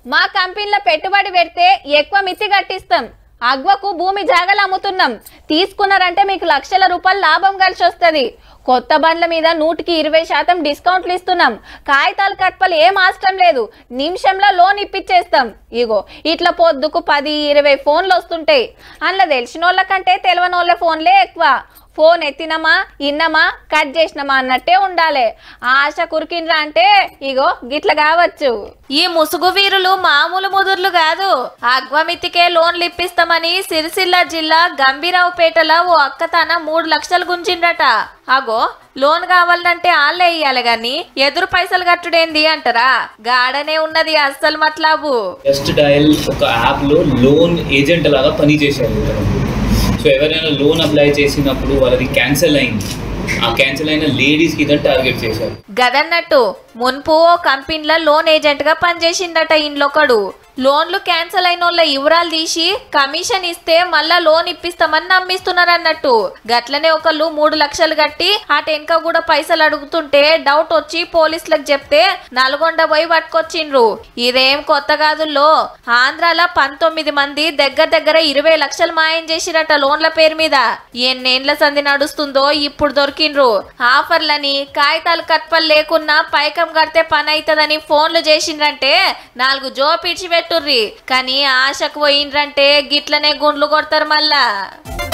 మా కంపెనీలో పెట్టుబడి పెడితే ఎక్కువ మిత్తి కట్టిస్తాం అగ్వకు భూమి జాగలు అమ్ముతున్నాం తీసుకున్నారంటే మీకు లక్షల రూపాయలు లాభం కలిసి వస్తుంది కొత్త బండ్ల మీద నూటికి ఇరవై శాతం డిస్కౌంట్లు ఇస్తున్నాం కాగితాలు కట్పలు ఏం అవసరం లేదు నిమిషంలో లోన్ ఇప్పించేస్తాం ఇగో ఇట్లా పొద్దుకు పది ఇరవై ఫోన్లు వస్తుంటాయి అందులో తెలిసిన వాళ్ళకంటే తెలియని వాళ్ళ ఫోన్లే ఎక్కువ ఫోన్ ఎత్తినమా ఇన్నమా కట్ చేసినమా అన్నట్టే ఉండాలి ఆశ కురికిండ్రా అంటే ఇగో గిట్ల కావచ్చు ఈ ముసుగు వీరులు మామూలు ముదుర్లు కాదు అగ్వమితికే లోన్లు ఇప్పిస్తామని సిరిసిల్ల జిల్లా గంభీరావుపేటలో ఓ అక్క తన మూడు లక్షలు గుంజిండట అగో లోన్ కావాలంటే ఆళ్ళే ఇయ్యాలి గాని ఎదురు పైసలు కట్టుడేంది అంటారా గాడనే ఉన్నది అస్సలు మట్లాబు జస్ట్ డయల్ ఒక యాప్లో లోన్ ఏజెంట్ లాగా పని చేశారు ఇతను. సో ఎవరైనా లోన్ అప్లై చేసినప్పుడు వాళ్ళది క్యాన్సిల్ అయింది ఆ క్యాన్సిల్ అయిన లేడీస్కి ఇదని టార్గెట్ చేశారు గదన్నట్టు మున్పు ఓ కంపెనీలో లోన్ ఏజెంట్ గా పనిచేసిండట ఇంట్లోకడు లోన్లు క్యాన్సిల్ అయిన వాళ్ళ వివరాలు తీసి కమిషన్ ఇస్తే మళ్ళా లోన్ ఇప్పిస్తామని నమ్మిస్తున్నారు అన్నట్టు గట్లనే ఒకళ్ళు మూడు లక్షలు కట్టి ఆ టెన్క కూడా పైసలు అడుగుతుంటే డౌట్ వచ్చి పోలీసులకు చెప్తే నల్గొండ పోయి పట్టుకొచ్చిండ్రు ఇదేం కొత్త కాదుల్లో ఆంధ్రాలో పంతొమ్మిది మంది దగ్గర దగ్గర ఇరవై లక్షలు మాయం చేసిరట లోన్ల పేరు మీద ఎన్నేండ్ల సంధి నడుస్తుందో ఇప్పుడు దొరికిండ్రు ఆఫర్లని కాగితాలు కట్పలు లేకున్నా పైకం కడితే పని అవుతుందని ఫోన్లు చేసిండ్రంటే నాలుగు జో పిడిచి పెట్టుర్రి కానీ ఆశకు పోయిండ్రంటే గిట్లనే గుండ్లు కొడతారు మళ్ళా